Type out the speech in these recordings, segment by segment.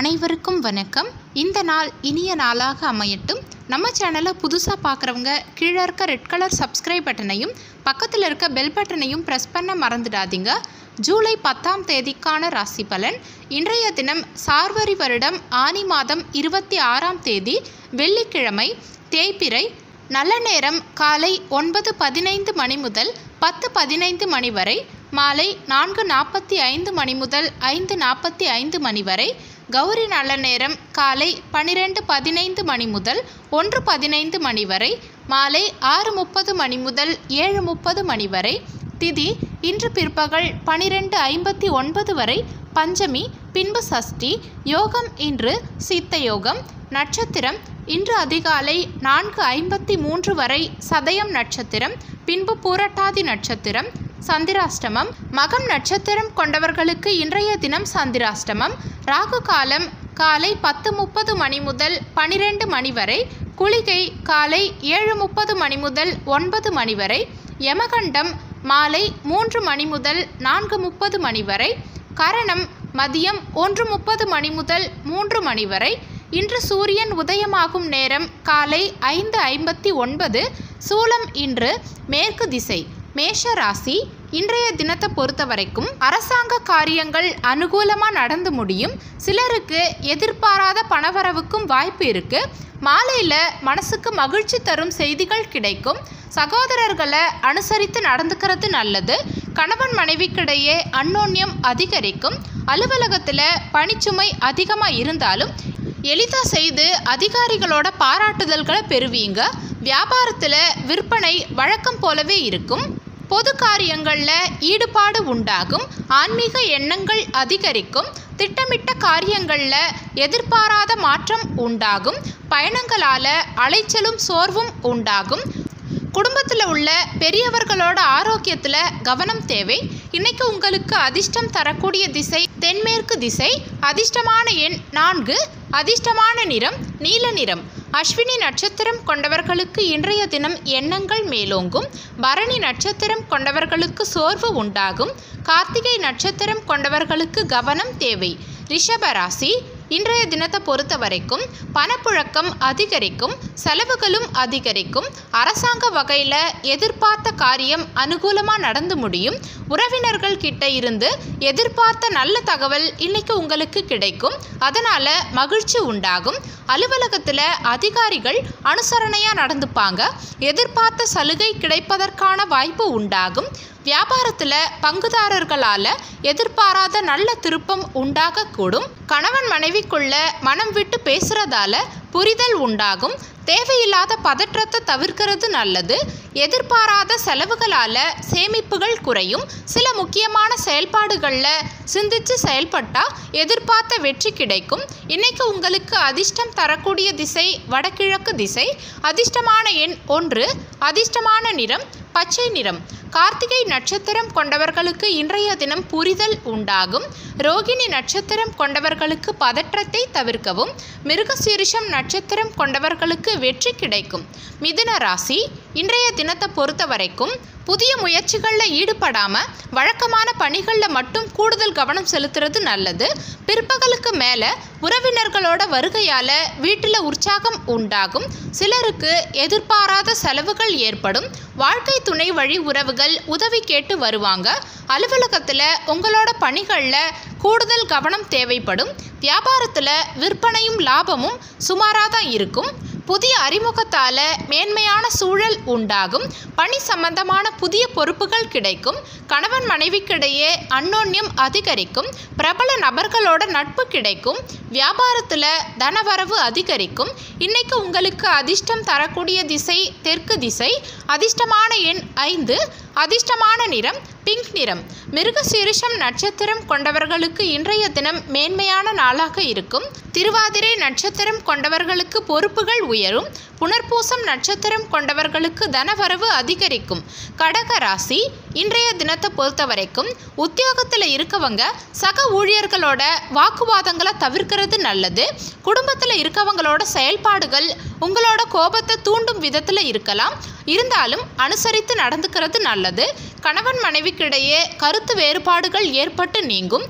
அனைவருக்கும் வணக்கம் இந்த நாள் இனிய நாளாக அமையட்டும் நம்ம சேனலை புதுசாக பார்க்குறவங்க கீழே இருக்க ரெட் கலர் சப்ஸ்கிரைப் பட்டனையும் பக்கத்தில் இருக்க பெல் பட்டனையும் ப்ரெஸ் பண்ண மறந்துடாதீங்க ஜூலை பத்தாம் தேதிக்கான ராசி பலன் இன்றைய தினம் சார்வரி வருடம் ஆனி மாதம் இருபத்தி ஆறாம் தேதி வெள்ளிக்கிழமை தேய்பிறை நல்ல நேரம் காலை ஒன்பது பதினைந்து மணி முதல் பத்து பதினைந்து மணி வரை மாலை நான்கு நாற்பத்தி ஐந்து மணி முதல் ஐந்து நாற்பத்தி ஐந்து மணி வரை கௌரி நல்ல நேரம் காலை பன்னிரெண்டு பதினைந்து மணி முதல் ஒன்று பதினைந்து மணி வரை மாலை ஆறு முப்பது மணி முதல் ஏழு முப்பது மணி வரை திதி இன்று பிற்பகல் பனிரெண்டு ஐம்பத்தி ஒன்பது வரை பஞ்சமி பின்பு சஷ்டி யோகம் இன்று சித்த யோகம் நட்சத்திரம் இன்று அதிகாலை நான்கு ஐம்பத்தி மூன்று வரை சதயம் நட்சத்திரம் பின்பு பூரட்டாதி நட்சத்திரம் சந்திராஷ்டமம் மகம் நட்சத்திரம் கொண்டவர்களுக்கு இன்றைய தினம் சந்திராஷ்டமம் ராகு காலம் காலை பத்து முப்பது மணி முதல் பனிரெண்டு மணி வரை குளிகை காலை ஏழு முப்பது மணி முதல் ஒன்பது மணி வரை யமகண்டம் மாலை மூன்று மணி முதல் நான்கு முப்பது மணி வரை கரணம் மதியம் ஒன்று முப்பது மணி முதல் மூன்று மணி வரை இன்று சூரியன் உதயமாகும் நேரம் காலை ஐந்து ஐம்பத்தி ஒன்பது சூலம் இன்று மேற்கு திசை மேஷ ராசி இன்றைய தினத்தை பொறுத்த வரைக்கும் அரசாங்க காரியங்கள் அனுகூலமாக நடந்து முடியும் சிலருக்கு எதிர்பாராத பணவரவுக்கும் வாய்ப்பு இருக்கு மாலையில் மனசுக்கு மகிழ்ச்சி தரும் செய்திகள் கிடைக்கும் சகோதரர்களை அனுசரித்து நடந்துக்கிறது நல்லது கணவன் மனைவிக்கிடையே அன்னோன்யம் அதிகரிக்கும் அலுவலகத்தில் பணிச்சுமை அதிகமாக இருந்தாலும் எளிதாக செய்து அதிகாரிகளோட பாராட்டுதல்களை பெறுவீங்க வியாபாரத்தில் விற்பனை வழக்கம் போலவே இருக்கும் பொது காரியங்களில் ஈடுபாடு உண்டாகும் ஆன்மீக எண்ணங்கள் அதிகரிக்கும் திட்டமிட்ட காரியங்களில் எதிர்பாராத மாற்றம் உண்டாகும் பயணங்களால் அலைச்சலும் சோர்வும் உண்டாகும் குடும்பத்தில் உள்ள பெரியவர்களோட ஆரோக்கியத்தில் கவனம் தேவை இன்னைக்கு உங்களுக்கு அதிர்ஷ்டம் தரக்கூடிய திசை தென்மேற்கு திசை அதிர்ஷ்டமான எண் நான்கு அதிர்ஷ்டமான நிறம் நீல நிறம் அஸ்வினி நட்சத்திரம் கொண்டவர்களுக்கு இன்றைய தினம் எண்ணங்கள் மேலோங்கும் பரணி நட்சத்திரம் கொண்டவர்களுக்கு சோர்வு உண்டாகும் கார்த்திகை நட்சத்திரம் கொண்டவர்களுக்கு கவனம் தேவை ரிஷபராசி இன்றைய தினத்தை பொறுத்த வரைக்கும் பணப்புழக்கம் அதிகரிக்கும் செலவுகளும் அதிகரிக்கும் அரசாங்க வகையில் எதிர்பார்த்த காரியம் அதிகமாக நடந்து முடியும் உறவினர்கள் கிட்ட இருந்து எதிர்பார்த்த நல்ல தகவல் இன்னைக்கு உங்களுக்கு கிடைக்கும் அதனால் மகிழ்ச்சி உண்டாகும் அலுவலகத்தில் அதிகாரிகள் அனுசரணையாக நடந்துப்பாங்க எதிர்பார்த்த சலுகை கிடைப்பதற்கான வாய்ப்பு உண்டாகும் வியாபாரத்தில் பங்குதாரர்களால் எதிர்பாராத நல்ல திருப்பம் உண்டாகக்கூடும் கணவன் மனைவிக்குள்ள மனம் விட்டு பேசுறதால புரிதல் உண்டாகும் தேவையில்லாத பதற்றத்தை தவிர்க்கிறது நல்லது எதிர்பாராத செலவுகளால் சேமிப்புகள் குறையும் சில முக்கியமான செயல்பாடுகளில் சிந்திச்சு செயல்பட்டால் எதிர்பார்த்த வெற்றி கிடைக்கும் இன்னைக்கு உங்களுக்கு அதிர்ஷ்டம் தரக்கூடிய திசை வடகிழக்கு திசை அதிர்ஷ்டமான எண் ஒன்று அதிர்ஷ்டமான நிறம் பச்சை நிறம் கார்த்திகை நட்சத்திரம் கொண்டவர்களுக்கு இன்றைய தினம் புரிதல் உண்டாகும் ரோகிணி நட்சத்திரம் கொண்டவர்களுக்கு பதற்றத்தை தவிர்க்கவும் மிருகசீரிஷம் நட்சத்திரம் கொண்டவர்களுக்கு வெற்றி கிடைக்கும் மிதுன ராசி இன்றைய தினத்தை பொறுத்த வரைக்கும் புதிய முயற்சிகளில் ஈடுபடாமல் வழக்கமான பணிகளில் மட்டும் கூடுதல் கவனம் செலுத்துறது நல்லது பிற்பகலுக்கு மேலே உறவினர்களோட வருகையால் வீட்டில் உற்சாகம் உண்டாகும் சிலருக்கு எதிர்பாராத செலவுகள் ஏற்படும் வாழ்க்கை துணை வழி உறவுகள் உதவி கேட்டு வருவாங்க அலுவலகத்தில் உங்களோட பணிகளில் கூடுதல் கவனம் தேவைப்படும் வியாபாரத்தில் விற்பனையும் லாபமும் சுமாராக தான் இருக்கும் புதிய அறிமுகத்தால் மேன்மையான சூழல் உண்டாகும் பணி சம்பந்தமான புதிய பொறுப்புகள் கிடைக்கும் கணவன் மனைவிக்கிடையே அன்னோன்யம் அதிகரிக்கும் பிரபல நபர்களோட நட்பு கிடைக்கும் வியாபாரத்தில் தனவரவு அதிகரிக்கும் இன்னைக்கு உங்களுக்கு அதிர்ஷ்டம் தரக்கூடிய திசை தெற்கு திசை அதிர்ஷ்டமான எண் ஐந்து அதிர்ஷ்டமான நிறம் பிங்க் நிறம் மிருகசீரிஷம் நட்சத்திரம் கொண்டவர்களுக்கு இன்றைய தினம் மேன்மையான நாளாக இருக்கும் திருவாதிரை நட்சத்திரம் கொண்டவர்களுக்கு பொறுப்புகள் உயரும் புனர்பூசம் நட்சத்திரம் கொண்டவர்களுக்கு தனவரவு அதிகரிக்கும் கடக ராசி இன்றைய தினத்தை பொறுத்த வரைக்கும் உத்தியோகத்தில் இருக்கவங்க சக ஊழியர்களோட வாக்குவாதங்களை தவிர்க்கிறது நல்லது குடும்பத்தில் இருக்கவங்களோட செயல்பாடுகள் உங்களோட கோபத்தை தூண்டும் விதத்தில் இருக்கலாம் இருந்தாலும் அனுசரித்து நடந்துக்கிறது நல்லது கணவன் மனைவிக்கிடையே கருத்து வேறுபாடுகள் ஏற்பட்டு நீங்கும்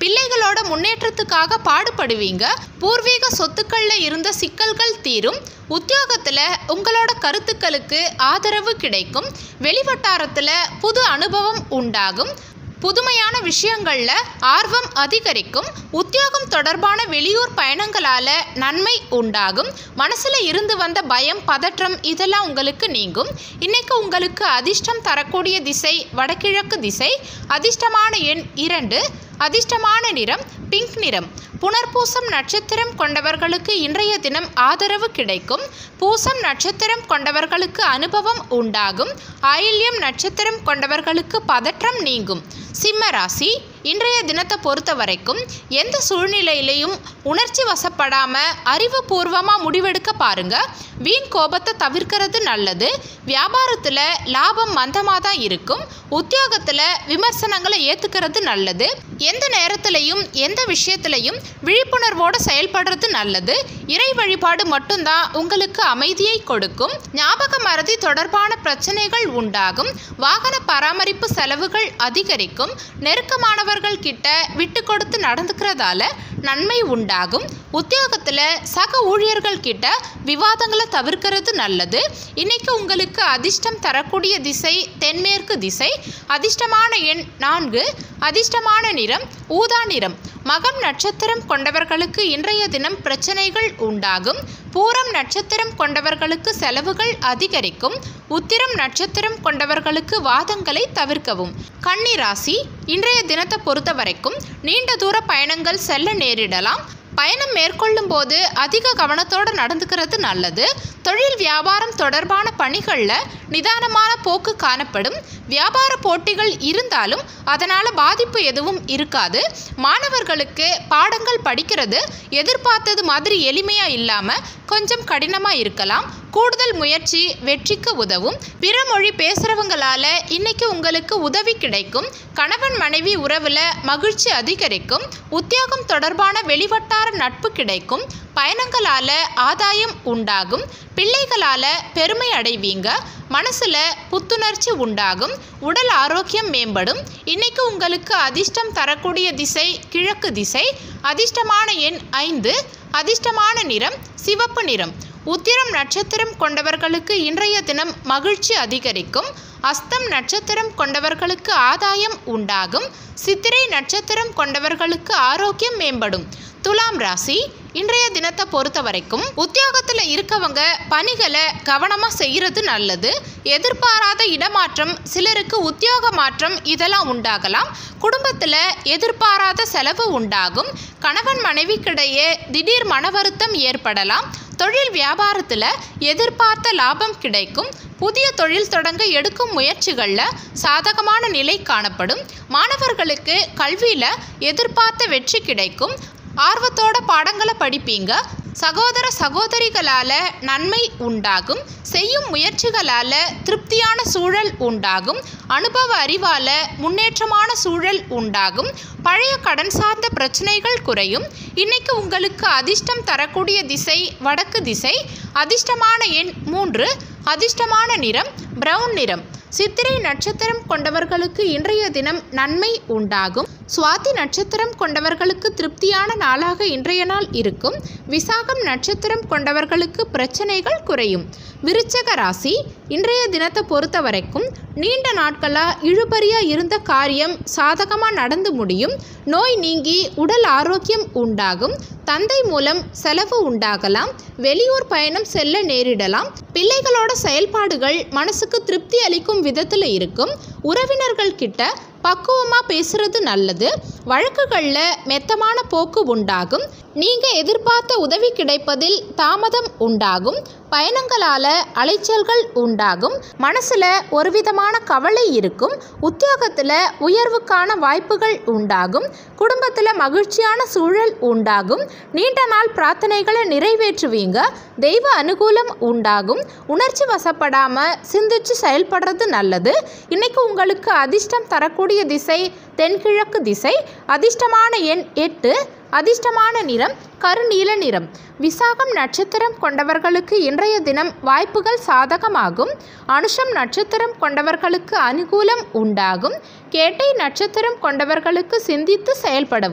பிள்ளைகளோட முன்னேற்றத்துக்காக பாடுபடுவீங்க பூர்வீக சொத்துக்கள்ல இருந்த சிக்கல்கள் தீரும் உத்தியோகத்துல உங்களோட கருத்துக்களுக்கு ஆதரவு கிடைக்கும் வெளிவட்டாரத்துல புது அனுபவம் உண்டாகும் புதுமையான விஷயங்கள்ல ஆர்வம் அதிகரிக்கும் உத்தியோகம் தொடர்பான வெளியூர் பயணங்களால நன்மை உண்டாகும் மனசுல இருந்து வந்த பயம் பதற்றம் இதெல்லாம் உங்களுக்கு நீங்கும் இன்னைக்கு உங்களுக்கு அதிர்ஷ்டம் தரக்கூடிய திசை வடகிழக்கு திசை அதிர்ஷ்டமான எண் இரண்டு அதிர்ஷ்டமான நிறம் பிங்க் நிறம் புனர்பூசம் நட்சத்திரம் கொண்டவர்களுக்கு இன்றைய தினம் ஆதரவு கிடைக்கும் பூசம் நட்சத்திரம் கொண்டவர்களுக்கு அனுபவம் உண்டாகும் ஆயில்யம் நட்சத்திரம் கொண்டவர்களுக்கு பதற்றம் நீங்கும் சிம்ம ராசி இன்றைய தினத்தை பொறுத்த வரைக்கும் எந்த சூழ்நிலையிலையும் உணர்ச்சி வசப்படாம அறிவுபூர்வமா முடிவெடுக்க பாருங்க வீண் கோபத்தை தவிர்க்கிறது நல்லது வியாபாரத்துல லாபம் மந்தமாக தான் இருக்கும் உத்தியோகத்துல விமர்சனங்களை ஏத்துக்கிறது நல்லது எந்த நேரத்திலையும் எந்த விஷயத்திலையும் விழிப்புணர்வோடு செயல்படுறது நல்லது இறை வழிபாடு மட்டும்தான் உங்களுக்கு அமைதியை கொடுக்கும் ஞாபக மறதி தொடர்பான பிரச்சனைகள் உண்டாகும் வாகன பராமரிப்பு செலவுகள் அதிகரிக்கும் நெருக்கமானவர்கள் கிட்ட விட்டு கொடுத்து நடந்துக்கிறதால நன்மை உண்டாகும் உத்தியோகத்துல சக ஊழியர்கள் கிட்ட விவாதங்களை தவிர்க்கிறது நல்லது இன்னைக்கு உங்களுக்கு அதிர்ஷ்டம் தரக்கூடிய திசை தென்மேற்கு திசை அதிர்ஷ்டமான எண் நான்கு அதிர்ஷ்டமான நிறம் ஊதா நிறம் மகம் நட்சத்திரம் கொண்டவர்களுக்கு இன்றைய தினம் பிரச்சனைகள் உண்டாகும் பூரம் நட்சத்திரம் கொண்டவர்களுக்கு செலவுகள் அதிகரிக்கும் உத்திரம் நட்சத்திரம் கொண்டவர்களுக்கு வாதங்களை தவிர்க்கவும் கன்னி ராசி இன்றைய தினத்தை பொறுத்த வரைக்கும் நீண்ட தூர பயணங்கள் செல்ல நேரிடலாம் பயணம் மேற்கொள்ளும் போது அதிக கவனத்தோடு நடந்துக்கிறது நல்லது தொழில் வியாபாரம் தொடர்பான பணிகளில் நிதானமான போக்கு காணப்படும் வியாபார போட்டிகள் இருந்தாலும் அதனால் பாதிப்பு எதுவும் இருக்காது மாணவர்களுக்கு பாடங்கள் படிக்கிறது எதிர்பார்த்தது மாதிரி எளிமையாக இல்லாமல் கொஞ்சம் கடினமாக இருக்கலாம் கூடுதல் முயற்சி வெற்றிக்கு உதவும் பிற மொழி பேசுகிறவங்களால இன்னைக்கு உங்களுக்கு உதவி கிடைக்கும் கணவன் மனைவி உறவில் மகிழ்ச்சி அதிகரிக்கும் உத்தியோகம் தொடர்பான வெளிவட்டார நட்பு கிடைக்கும் பயணங்களால் ஆதாயம் உண்டாகும் பிள்ளைகளால் பெருமை அடைவீங்க மனசில் புத்துணர்ச்சி உண்டாகும் உடல் ஆரோக்கியம் மேம்படும் இன்னைக்கு உங்களுக்கு அதிர்ஷ்டம் தரக்கூடிய திசை கிழக்கு திசை அதிர்ஷ்டமான எண் ஐந்து அதிர்ஷ்டமான நிறம் சிவப்பு நிறம் உத்திரம் நட்சத்திரம் கொண்டவர்களுக்கு இன்றைய தினம் மகிழ்ச்சி அதிகரிக்கும் அஸ்தம் நட்சத்திரம் கொண்டவர்களுக்கு ஆதாயம் உண்டாகும் சித்திரை நட்சத்திரம் கொண்டவர்களுக்கு ஆரோக்கியம் மேம்படும் துலாம் ராசி இன்றைய தினத்தை பொறுத்த வரைக்கும் உத்தியோகத்தில் இருக்கவங்க பணிகளை கவனமாக செய்கிறது நல்லது எதிர்பாராத இடமாற்றம் சிலருக்கு உத்தியோக மாற்றம் இதெல்லாம் உண்டாகலாம் குடும்பத்தில் எதிர்பாராத செலவு உண்டாகும் கணவன் மனைவிக்கிடையே திடீர் மன வருத்தம் ஏற்படலாம் தொழில் வியாபாரத்தில் எதிர்பார்த்த லாபம் கிடைக்கும் புதிய தொழில் தொடங்க எடுக்கும் முயற்சிகளில் சாதகமான நிலை காணப்படும் மாணவர்களுக்கு கல்வியில் எதிர்பார்த்த வெற்றி கிடைக்கும் ஆர்வத்தோட பாடங்களை படிப்பீங்க சகோதர சகோதரிகளால் நன்மை உண்டாகும் செய்யும் முயற்சிகளால் திருப்தியான சூழல் உண்டாகும் அனுபவ அறிவால் முன்னேற்றமான சூழல் உண்டாகும் பழைய கடன் சார்ந்த பிரச்சனைகள் குறையும் இன்னைக்கு உங்களுக்கு அதிர்ஷ்டம் தரக்கூடிய திசை வடக்கு திசை அதிர்ஷ்டமான எண் மூன்று அதிர்ஷ்டமான நிறம் பிரவுன் நிறம் சித்திரை நட்சத்திரம் கொண்டவர்களுக்கு இன்றைய தினம் நன்மை உண்டாகும் சுவாதி நட்சத்திரம் கொண்டவர்களுக்கு திருப்தியான நாளாக இன்றைய நாள் இருக்கும் விசாகம் நட்சத்திரம் கொண்டவர்களுக்கு பிரச்சனைகள் குறையும் விருச்சக ராசி இன்றைய தினத்தை பொறுத்த வரைக்கும் நீண்ட நாட்களாக இழுபறியாக இருந்த காரியம் சாதகமாக நடந்து முடியும் நோய் நீங்கி உடல் ஆரோக்கியம் உண்டாகும் தந்தை மூலம் செலவு உண்டாகலாம் வெளியூர் பயணம் செல்ல நேரிடலாம் பிள்ளைகளோட செயல்பாடுகள் மனசுக்கு திருப்தி அளிக்கும் விதத்தில் இருக்கும் உறவினர்கள் கிட்ட பக்குவமாக பேசுறது நல்லது வழக்குகளில் மெத்தமான போக்கு உண்டாகும் நீங்கள் எதிர்பார்த்த உதவி கிடைப்பதில் தாமதம் உண்டாகும் பயணங்களால் அலைச்சல்கள் உண்டாகும் மனசில் ஒரு விதமான கவலை இருக்கும் உத்தியோகத்தில் உயர்வுக்கான வாய்ப்புகள் உண்டாகும் குடும்பத்தில் மகிழ்ச்சியான சூழல் உண்டாகும் நீண்ட நாள் பிரார்த்தனைகளை நிறைவேற்றுவீங்க தெய்வ அனுகூலம் உண்டாகும் உணர்ச்சி வசப்படாமல் சிந்திச்சு செயல்படுறது நல்லது இன்னைக்கு உங்களுக்கு அதிர்ஷ்டம் தரக்கூடிய திசை தென்கிழக்கு திசை அதிர்ஷ்டமான எண் எட்டு அதிர்ஷ்டமான நிறம் கருநீல நிறம் விசாகம் நட்சத்திரம் கொண்டவர்களுக்கு இன்றைய தினம் வாய்ப்புகள் சாதகமாகும் அனுஷம் நட்சத்திரம் கொண்டவர்களுக்கு அனுகூலம் உண்டாகும் கேட்டை நட்சத்திரம் கொண்டவர்களுக்கு சிந்தித்து செயல்படவும்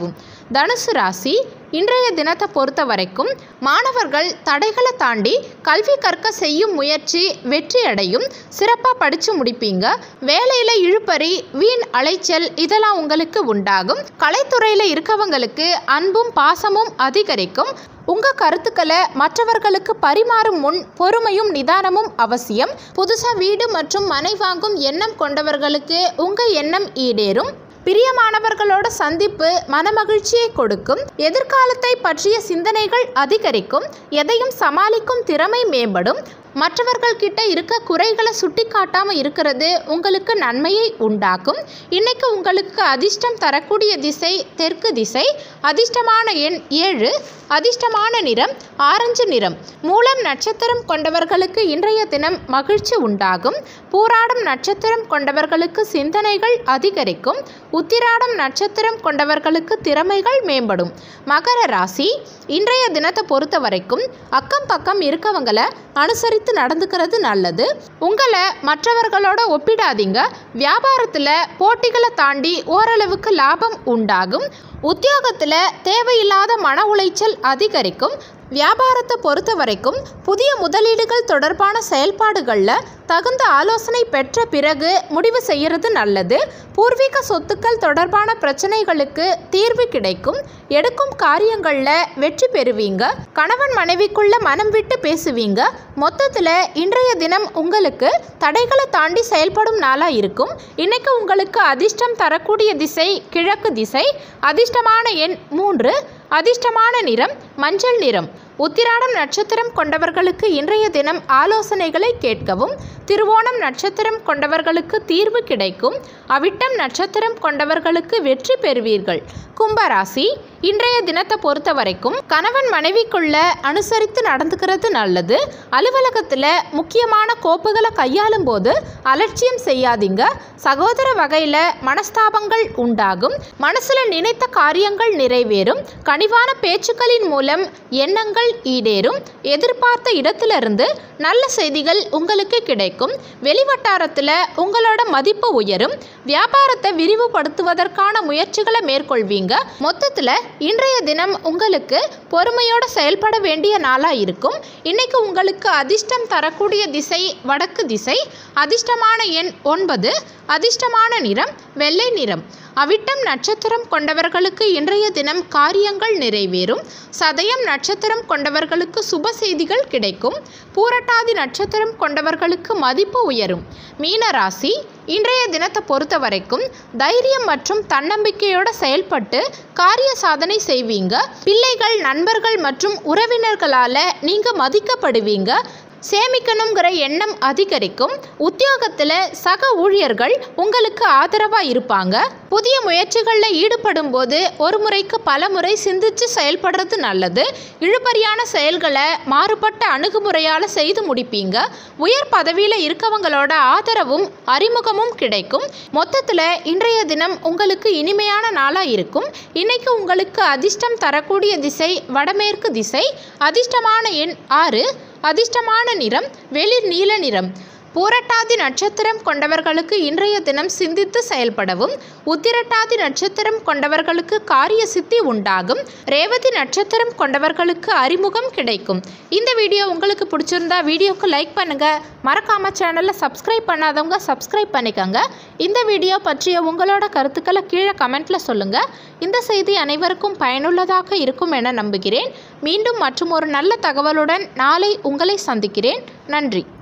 தனுசு ராசி இன்றைய தினத்தை பொறுத்த வரைக்கும் மாணவர்கள் தடைகளை தாண்டி கல்வி கற்க செய்யும் முயற்சி வெற்றி அடையும் சிறப்பாக படித்து முடிப்பீங்க வேலையில் இழுபறி வீண் அலைச்சல் இதெல்லாம் உங்களுக்கு உண்டாகும் கலைத்துறையில் இருக்கவங்களுக்கு அன்பும் பாசமும் அதிகரிக்கும் உங்கள் கருத்துக்களை மற்றவர்களுக்கு பரிமாறும் முன் பொறுமையும் நிதானமும் அவசியம் புதுசாக வீடு மற்றும் மனை வாங்கும் எண்ணம் கொண்டவர்களுக்கு உங்கள் எண்ணம் ஈடேறும் பிரியமானவர்களோட சந்திப்பு மனமகிழ்ச்சியை கொடுக்கும் எதிர்காலத்தை பற்றிய சிந்தனைகள் அதிகரிக்கும் எதையும் சமாளிக்கும் திறமை மேம்படும் மற்றவர்கள் கிட்ட இருக்க குறைகளை சுட்டி காட்டாம இருக்கிறது உங்களுக்கு நன்மையை உண்டாக்கும் இன்னைக்கு உங்களுக்கு அதிர்ஷ்டம் தரக்கூடிய திசை தெற்கு திசை அதிர்ஷ்டமான எண் ஏழு அதிர்ஷ்டமான நிறம் ஆரஞ்சு நிறம் மூலம் நட்சத்திரம் கொண்டவர்களுக்கு இன்றைய தினம் மகிழ்ச்சி உண்டாகும் பூராடம் நட்சத்திரம் கொண்டவர்களுக்கு சிந்தனைகள் அதிகரிக்கும் உத்திராடம் நட்சத்திரம் கொண்டவர்களுக்கு திறமைகள் மேம்படும் மகர ராசி இன்றைய தினத்தை பொறுத்த வரைக்கும் அக்கம் பக்கம் இருக்கவங்களை அனுசரித்து நடந்துக்கிறது நல்லது உங்களை மற்றவர்களோட ஒப்பிடாதீங்க வியாபாரத்தில் போட்டிகளை தாண்டி ஓரளவுக்கு லாபம் உண்டாகும் உத்தியோகத்தில் தேவையில்லாத மன உளைச்சல் அதிகரிக்கும் வியாபாரத்தை பொறுத்த வரைக்கும் புதிய முதலீடுகள் தொடர்பான செயல்பாடுகளில் தகுந்த ஆலோசனை பெற்ற பிறகு முடிவு செய்கிறது நல்லது பூர்வீக சொத்துக்கள் தொடர்பான பிரச்சனைகளுக்கு தீர்வு கிடைக்கும் எடுக்கும் காரியங்களில் வெற்றி பெறுவீங்க கணவன் மனைவிக்குள்ள மனம் விட்டு பேசுவீங்க மொத்தத்தில் இன்றைய தினம் உங்களுக்கு தடைகளை தாண்டி செயல்படும் நாளாக இருக்கும் இன்னைக்கு உங்களுக்கு அதிர்ஷ்டம் தரக்கூடிய திசை கிழக்கு திசை அதிர்ஷ்டமான எண் மூன்று அதிர்ஷ்டமான நிறம் மஞ்சள் நிறம் உத்திராடம் நட்சத்திரம் கொண்டவர்களுக்கு இன்றைய தினம் ஆலோசனைகளை கேட்கவும் திருவோணம் நட்சத்திரம் கொண்டவர்களுக்கு தீர்வு கிடைக்கும் அவிட்டம் நட்சத்திரம் கொண்டவர்களுக்கு வெற்றி பெறுவீர்கள் கும்பராசி இன்றைய தினத்தை பொறுத்த வரைக்கும் கணவன் மனைவிக்குள்ள அனுசரித்து நடந்துக்கிறது நல்லது அலுவலகத்தில் முக்கியமான கோப்புகளை கையாளும் போது அலட்சியம் செய்யாதீங்க சகோதர வகையில் மனஸ்தாபங்கள் உண்டாகும் மனசில் நினைத்த காரியங்கள் நிறைவேறும் கனிவான பேச்சுக்களின் மூலம் எண்ணங்கள் ஈடேறும் எதிர்பார்த்த இடத்திலிருந்து நல்ல செய்திகள் உங்களுக்கு கிடைக்கும் வெளிவட்டாரத்தில் உங்களோட மதிப்பு உயரும் வியாபாரத்தை விரிவுபடுத்துவதற்கான முயற்சிகளை மேற்கொள்வீங்க மொத்தத்தில் இன்றைய தினம் உங்களுக்கு பொறுமையோடு செயல்பட வேண்டிய நாளாக இருக்கும் இன்னைக்கு உங்களுக்கு அதிர்ஷ்டம் தரக்கூடிய திசை வடக்கு திசை அதிர்ஷ்டமான எண் ஒன்பது அதிர்ஷ்டமான நிறம் வெள்ளை நிறம் அவிட்டம் நட்சத்திரம் கொண்டவர்களுக்கு இன்றைய தினம் காரியங்கள் நிறைவேறும் சதயம் நட்சத்திரம் கொண்டவர்களுக்கு சுப செய்திகள் கிடைக்கும் பூரட்டாதி நட்சத்திரம் கொண்டவர்களுக்கு மதிப்பு உயரும் மீன ராசி இன்றைய தினத்தை பொறுத்த வரைக்கும் தைரியம் மற்றும் தன்னம்பிக்கையோட செயல்பட்டு காரிய சாதனை செய்வீங்க பிள்ளைகள் நண்பர்கள் மற்றும் உறவினர்களால் நீங்கள் மதிக்கப்படுவீங்க சேமிக்கணுங்கிற எண்ணம் அதிகரிக்கும் உத்தியோகத்தில் சக ஊழியர்கள் உங்களுக்கு ஆதரவாக இருப்பாங்க புதிய முயற்சிகளில் ஈடுபடும் போது ஒரு முறைக்கு பல முறை சிந்திச்சு செயல்படுறது நல்லது இழுபறியான செயல்களை மாறுபட்ட அணுகுமுறையால் செய்து முடிப்பீங்க உயர் பதவியில் இருக்கவங்களோட ஆதரவும் அறிமுகமும் கிடைக்கும் மொத்தத்தில் இன்றைய தினம் உங்களுக்கு இனிமையான நாளாக இருக்கும் இன்னைக்கு உங்களுக்கு அதிர்ஷ்டம் தரக்கூடிய திசை வடமேற்கு திசை அதிர்ஷ்டமான எண் ஆறு அதிர்ஷ்டமான நிறம் வெளிர் நீல நிறம் பூரட்டாதி நட்சத்திரம் கொண்டவர்களுக்கு இன்றைய தினம் சிந்தித்து செயல்படவும் உத்திரட்டாதி நட்சத்திரம் கொண்டவர்களுக்கு காரிய சித்தி உண்டாகும் ரேவதி நட்சத்திரம் கொண்டவர்களுக்கு அறிமுகம் கிடைக்கும் இந்த வீடியோ உங்களுக்கு பிடிச்சிருந்தா வீடியோக்கு லைக் பண்ணுங்க மறக்காம சேனலை சப்ஸ்கிரைப் பண்ணாதவங்க சப்ஸ்கிரைப் பண்ணிக்கோங்க இந்த வீடியோ பற்றிய உங்களோட கருத்துக்களை கீழே கமெண்ட்ல சொல்லுங்க இந்த செய்தி அனைவருக்கும் பயனுள்ளதாக இருக்கும் என நம்புகிறேன் மீண்டும் மற்றும் ஒரு நல்ல தகவலுடன் நாளை உங்களை சந்திக்கிறேன் நன்றி